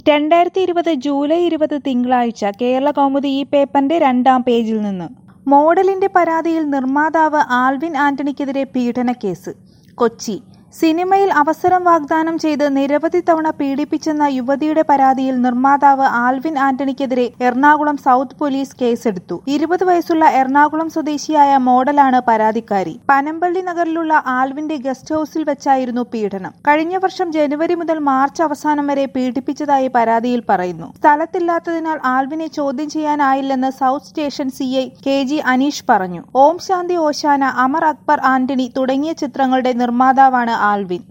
രണ്ടായിരത്തി ഇരുപത് ജൂലൈ ഇരുപത് തിങ്കളാഴ്ച കേരള കൗമുദി ഈ പേപ്പറിന്റെ രണ്ടാം പേജിൽ നിന്ന് മോഡലിന്റെ പരാതിയിൽ നിർമ്മാതാവ് ആൽവിൻ ആന്റണിക്കെതിരെ പീഡനക്കേസ് കൊച്ചി സിനിമയിൽ അവസരം വാഗ്ദാനം ചെയ്ത് നിരവധി തവണ പീഡിപ്പിച്ചെന്ന യുവതിയുടെ പരാതിയിൽ നിർമ്മാതാവ് ആൽവിൻ ആന്റണിക്കെതിരെ എറണാകുളം സൗത്ത് പോലീസ് കേസെടുത്തു ഇരുപത് വയസ്സുള്ള എറണാകുളം സ്വദേശിയായ മോഡലാണ് പരാതിക്കാരി പനമ്പള്ളി നഗറിലുള്ള ആൽവിന്റെ ഗസ്റ്റ് ഹൌസിൽ വെച്ചായിരുന്നു പീഡനം കഴിഞ്ഞ വർഷം ജനുവരി മുതൽ മാർച്ച് അവസാനം വരെ പീഡിപ്പിച്ചതായി പരാതിയിൽ പറയുന്നു സ്ഥലത്തില്ലാത്തതിനാൽ ആൽവിനെ ചോദ്യം ചെയ്യാനായില്ലെന്ന് south station C I K G Aneesh പറഞ്ഞു ഓം ശാന്തി ഓശാന അമർ അക്ബർ ആന്റണി തുടങ്ങിയ ചിത്രങ്ങളുടെ നിർമ്മാതാവാണ് ആൽവിൻ